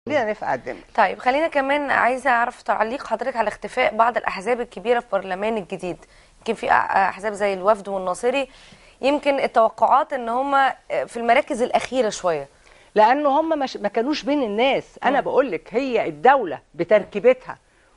خلينا نفقع الدم طيب خلينا كمان عايزه اعرف تعليق حضرتك على اختفاء بعض الاحزاب الكبيره في البرلمان الجديد يمكن في احزاب زي الوفد والناصري يمكن التوقعات ان هم في المراكز الاخيره شويه لانه هم مش ما كانوش بين الناس انا بقول لك هي الدوله بتركيبتها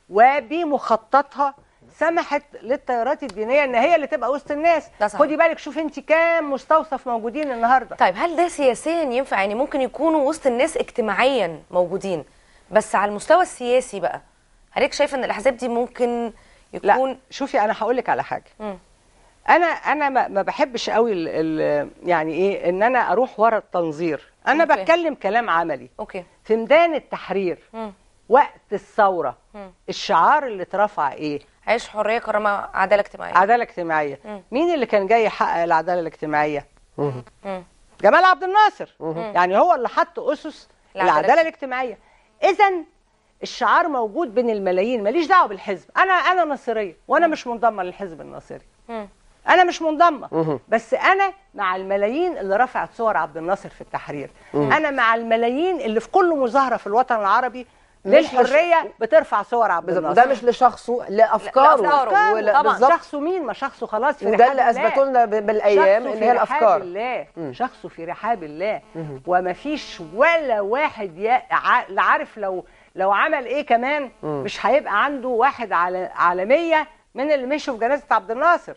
وبمخططها سمحت للتيارات الدينيه ان هي اللي تبقى وسط الناس ده صحيح. خدي بالك شوفي انت كام مستوصف موجودين النهارده طيب هل ده سياسيا ينفع يعني ممكن يكونوا وسط الناس اجتماعيا موجودين بس على المستوى السياسي بقى حضرتك شايف ان الاحزاب دي ممكن يكون لا شوفي انا هقول لك على حاجه مم. انا انا ما ما بحبش قوي ال ال يعني ايه ان انا اروح ورا التنظير انا أوكي. بتكلم كلام عملي اوكي في ميدان التحرير مم. وقت الثوره مم. الشعار اللي اترفع ايه عيش حريه كرامه عداله اجتماعيه عداله اجتماعيه مم. مين اللي كان جاي يحقق العداله الاجتماعيه مم. جمال عبد الناصر يعني هو اللي حط اسس العدالة العداله الاجتماعيه اذا الشعار موجود بين الملايين ماليش دعوه بالحزب انا انا ناصريه وانا مش منضمه للحزب الناصري مم. انا مش منضمه بس انا مع الملايين اللي رفعت صور عبد الناصر في التحرير انا مع الملايين اللي في كل مظاهره في الوطن العربي مش للحريه بترفع صور عبد بالظبط الناصر ده مش لشخصه لافكاره لأفكاره. ولا- طبعاً. بالظبط شخصه مين ما شخصه خلاص في وده رحاب اللي الله. اثبتوا لنا ب- بالايام شخصه ان في هي رحاب الافكار الله شخصه في رحاب الله وما فيش ولا واحد ي... ع... لا عارف لو لو عمل ايه كمان مش هيبقى عنده واحد على عالميه من اللي مشوا في جنازه عبد الناصر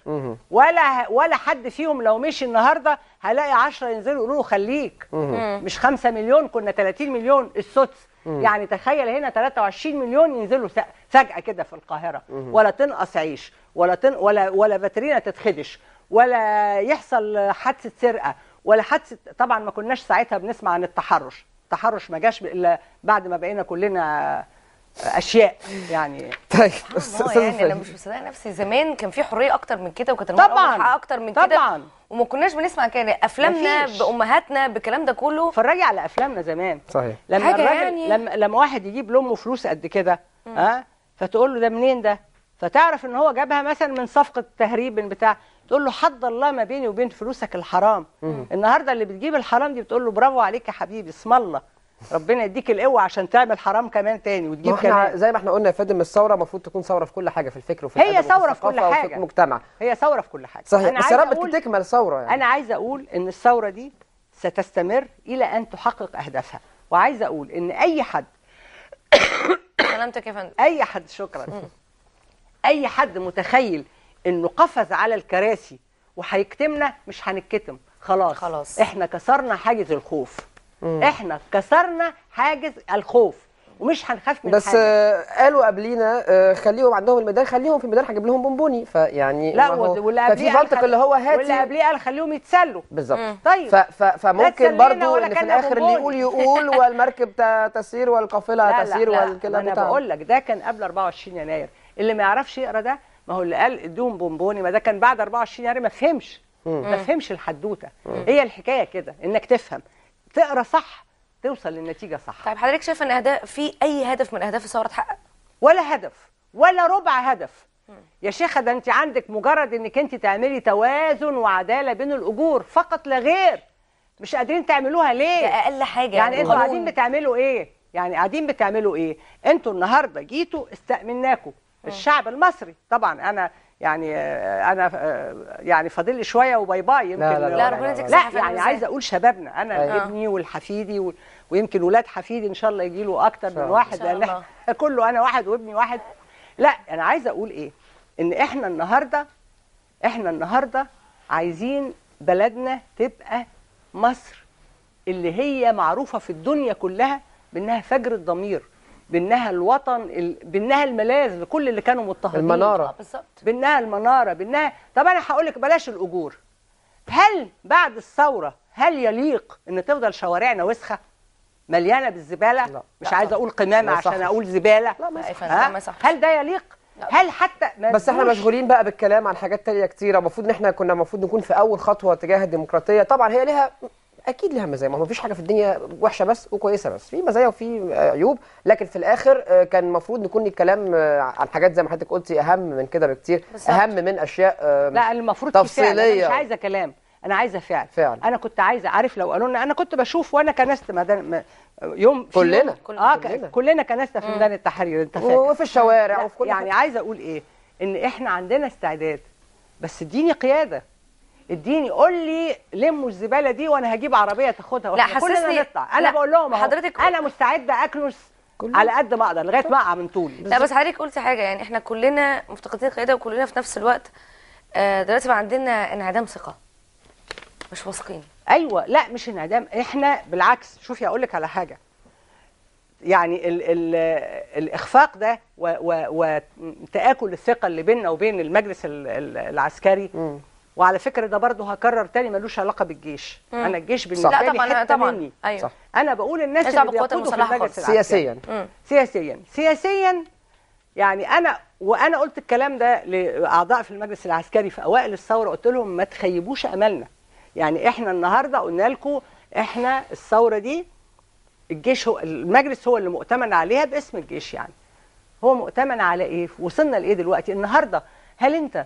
ولا ولا حد فيهم لو مشي النهارده هلاقي 10 ينزلوا يقولوا له خليك مش 5 مليون كنا 30 مليون السدس يعني تخيل هنا 23 مليون ينزلوا س- فجأة كده في القاهرة ولا تنقص عيش ولا تن ولا ولا باترينا تتخدش ولا يحصل حادثة سرقة ولا حادثة طبعا ما كناش ساعتها بنسمع عن التحرش التحرش ما جاش الا بعد ما بقينا كلنا اشياء يعني طيب الله استاذ يعني انا فادي. مش مصدقه نفسي زمان كان في حريه اكتر من كده وكانت المرأة طبعاً. حقها اكتر من كده طبعاً. وما كناش بنسمع كده افلامنا مفيش. بامهاتنا بالكلام ده كله اتفرجي على افلامنا زمان صحيح لما حاجة الراجل يعني- لما لما واحد يجيب لامه فلوس قد كده ها فتقول له ده منين ده فتعرف ان هو جابها مثلا من صفقه تهريب من بتاع تقول له حد الله ما بيني وبين فلوسك الحرام النهارده اللي بتجيب الحرام دي بتقول له برافو عليك يا حبيبي اسم الله ربنا يديك القوه عشان تعمل حرام كمان تاني ما وتجيب احنا كمان زي ما احنا قلنا يا فندم الثوره المفروض تكون ثوره في كل حاجه في الفكر وفي هي الأدب وفي ثورة في كل الثقافة وفي حاجة. المجتمع هي ثوره في كل حاجه صحيح أنا بس يا عايزة رب أقول- تكمل ثوره يعني انا عايزه اقول ان الثوره دي ستستمر الى ان تحقق اهدافها وعايزه اقول ان اي حد سلامتك يا فندم اي حد شكرا اي حد متخيل انه قفز على الكراسي وهيكتمنا مش هنتكتم خلاص خلاص. احنا كسرنا حاجز الخوف احنا كسرنا حاجز الخوف ومش هنخاف من بس حاجه آه، قالوا قبلينا آه، خليهم عندهم الميدان خليهم في الميدان هجيب لهم بونبوني فيعني لا ما هو- واللي ففي قبليه قال منطق خل- اللي هو واللي هاتي قبليه قال خليهم يتسلوا بالظبط طيب ف ف فممكن تسلينا برضو ولا ان في كان الاخر اللي بونبوني. يقول يقول والمركب ت- تسير والقافله لا تسير لا لا ما والكلام انا بتاعه بقول لك ده كان قبل 24 يناير اللي ما يعرفش يقرا ده ما هو اللي قال ادوهم بونبوني ما ده كان بعد 24 يناير ما فهمش ما فهمش الحدوته هي الحكايه كده انك تفهم تقرا صح توصل للنتيجه صح طيب حضرتك شايف ان اهداف في اي هدف من اهداف الثوره اتحقق ولا هدف ولا ربع هدف يا شيخه ده انت عندك مجرد انك انت تعملي توازن وعداله بين الاجور فقط لا غير مش قادرين تعملوها ليه ده اقل حاجه يعني انتوا قانون. قاعدين بتعملوا ايه يعني قاعدين بتعملوا ايه انتوا النهارده جيتوا استأمناكم الشعب المصري طبعا انا يعني آه، انا آه، يعني فاضل لي شويه وباي باي يمكن لا، لا، لا، ربنا يديك لا الصحة فعلا يعني إزاي؟ عايزه اقول شبابنا انا أيوة. ابني والحفيدي و... ويمكن ولاد حفيدي ان شاء الله يجي له اكتر من الله. واحد إن شاء لان الله. إحنا كله انا واحد وابني واحد لا انا عايزه اقول ايه ان احنا النهارده احنا النهارده عايزين بلدنا تبقى مصر اللي هي معروفه في الدنيا كلها بانها فجر الضمير بانها الوطن ال... بانها الملاذ لكل اللي كانوا مضطهدين اه المناره بالظبط بانها المناره بانها طب انا هقول لك بلاش الاجور هل بعد الثوره هل يليق ان تفضل شوارعنا وسخه مليانه بالزباله لا. مش لا عايزه اقول قمامه ما عشان يصحش. اقول زباله لا ما لا، يصحش. يا فندم، ها؟ ما يصحش. هل ده يليق لا. هل حتى ما بس احنا تدوش- مشغولين بقى بالكلام عن حاجات تانية كتيرة المفروض ان احنا كنا المفروض نكون في اول خطوة تجاه الديمقراطية طبعا هي لها اكيد لها مزايا ما هو مفيش حاجة في الدنيا وحشة بس وكويسة بس في مزايا وفي آه، عيوب لكن في الاخر آه، كان المفروض نكون الكلام آه، عن حاجات زي ما حضرتك قلتي اهم من كده بكتير بالظبط. اهم من اشياء آه، لا المفروض كفاية، أنا تفصيلية مش عايزه كلام انا عايزه فعل فعل. انا كنت عايزه عارف لو قالوا لنا انا كنت بشوف وانا كنست مدن م- يوم في كلنا. يوم كلنا. اه كلنا. كلنا, كلنا كنسنا في ميدان التحرير انت فاكر وفي الشوارع لا، وفي كل يعني حاجة. عايزه اقول ايه ان احنا عندنا استعداد بس اديني قياده اديني قول لي لموا الزباله دي وانا هجيب عربيه تاخدها لا، واحنا كلنا حسسني- نطلع انا لا، بقول لهم أهو، حضرتك- انا مستعده اكنس كلنا. على قد ما اقدر لغايه ما اقع من طولي لا بس حضرتك قلتي حاجه يعني احنا كلنا مفتقدين القياده وكلنا في نفس الوقت آه، دلوقتي بقى عندنا انعدام ثقه مش واثقين ايوه لا مش انعدام احنا بالعكس شوفي اقول لك على حاجه يعني ال ال الاخفاق ده و- و- وتاكل الثقه اللي بيننا وبين المجلس ال- ال- العسكري مم. وعلى فكره ده برضه هكرر تاني ملوش علاقه بالجيش مم. انا الجيش بالنسبه لا لي طبعا حته طبعا مني ايوه صح. انا بقول الناس ماليش اللي دعوة بالقوات بيقودوا في المسلحة المجلس خالص. العسكري سياسيا مم. سياسيا سياسيا يعني انا وانا قلت الكلام ده لاعضاء في المجلس العسكري في اوائل الثوره قلت لهم ما تخيبوش املنا يعني احنا النهارده قلنا لكم احنا الثوره دي الجيش هو المجلس هو اللي مؤتمن عليها باسم الجيش يعني هو مؤتمن على ايه وصلنا لايه دلوقتي النهارده هل انت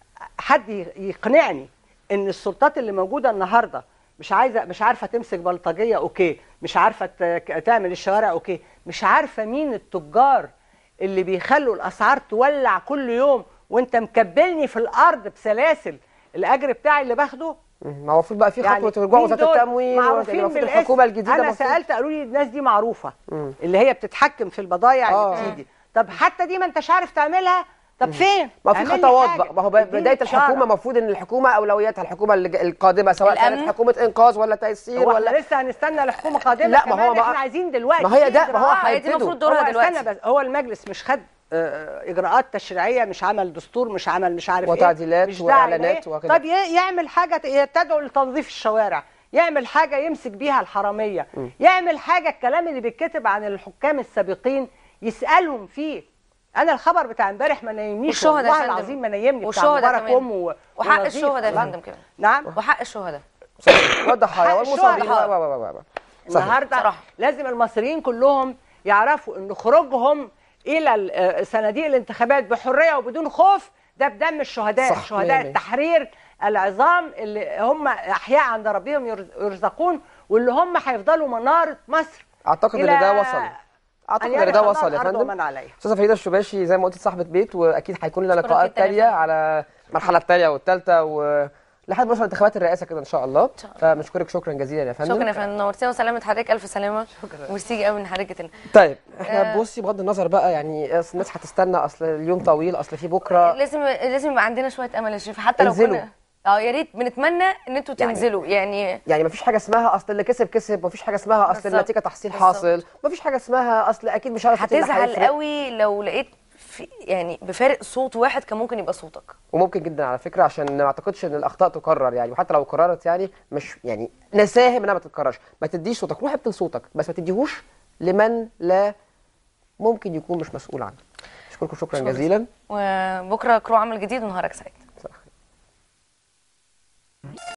حد يقنعني ان السلطات اللي موجوده النهارده مش عايزه مش عارفه تمسك بلطجيه اوكي مش عارفه ت- تعمل الشوارع اوكي مش عارفه مين التجار اللي بيخلوا الاسعار تولع كل يوم وانت مكبلني في الارض بسلاسل الاجر بتاعي اللي باخده مم. ما هو المفروض بقى في خطوه رجوع مين وزاره دول؟ التموين معروفين المفروض بالاسم. الحكومه الجديده انا المفروض- سالت قالوا لي الناس دي معروفه مم. اللي هي بتتحكم في البضائع آه. اللي بتيجي طب حتى دي ما انتش عارف تعملها طب فين ما في اعمل لي خطوات حاجة. بقى ما هو ب- اديني بدايه إشارة. الحكومه المفروض ان الحكومه اولوياتها الحكومه الج- القادمه سواء الأمن. كانت حكومه انقاذ ولا تيسير هو ولا احنا لسه هنستنى الحكومه قادمه لا، ما هو كمان ما- احنا عايزين دلوقتي ما هي في ده- ما هو إجراءات. هي دي هيبتدوا. المفروض دورها هو دلوقتي استنى بس هو المجلس مش خد آه، اجراءات تشريعيه مش عمل دستور مش عمل مش عارف وتعديلات ايه مش داعي وإعلانات لإيه. وكده. طب ي- يعمل حاجه ت- تدعو لتنظيف الشوارع يعمل حاجه يمسك بيها الحراميه يعمل حاجه الكلام اللي بيتكتب عن الحكام السابقين يسالهم فيه انا الخبر بتاع امبارح ما نايمنيش والشهداء يا والله فندم. العظيم ما نايمني بتاع والشهداء مبارك كمان. وامه و- وحق ونظيف. الشهداء يا فندم كمان نعم وحق الشهداء والضحايا حق والمصابين الشهداء. و- و- و- و- صحيح. النهارده صراحة. لازم المصريين كلهم يعرفوا ان خروجهم الى ال- آه، صناديق الانتخابات بحريه وبدون خوف ده بدم الشهداء صح، مية شهداء مية. التحرير العظام اللي هم احياء عند ربهم يرز- يرزقون واللي هم هيفضلوا مناره مصر اعتقد ان إلى ده وصل اعتقد أن ان يرث ده الله وصل يا الأرض فندم ومن عليها استاذه فريده الشباشي زي ما قلت صاحبه بيت واكيد هيكون لنا شكراً لقاءات جداً يا تانية فندم. على المرحله الثانيه والثالثه و لحد ما نوصل انتخابات الرئاسه كده ان شاء الله شاء الله. فبنشكرك شكرا جزيلا يا فندم شكرا يا فندم نورتينا وسلامة حضرتك الف سلامه شكرا ميرسي قوي من حضرتك تاني. طيب احنا آه. بصي بغض النظر بقى يعني أصل الناس هتستنى اصل اليوم طويل اصل في بكره لازم لازم يبقى عندنا شويه امل يا شريف حتى لو انزلوا. كنا اه يا ريت بنتمنى ان انتوا يعني- تنزلوا يعني يعني مفيش حاجه اسمها اصل اللي كسب كسب مفيش حاجه اسمها اصل بالظبط. النتيجه تحصيل بالظبط. حاصل مفيش حاجه اسمها اصل اكيد مش عارف إيه اللي هتزعل هيفرق. قوي لو لقيت في يعني بفارق صوت واحد كان ممكن يبقى صوتك وممكن جدا على فكره عشان ما اعتقدش ان الاخطاء تكرر يعني وحتى لو قررت يعني مش يعني نساهم انها ما تتكررش ما تديش صوتك روح ابتل صوتك بس ما تديهوش لمن لا ممكن يكون مش مسؤول عنه اشكركم شكرا شكراً. جزيلا وبكره كرو عمل جديد ونهارك سعيد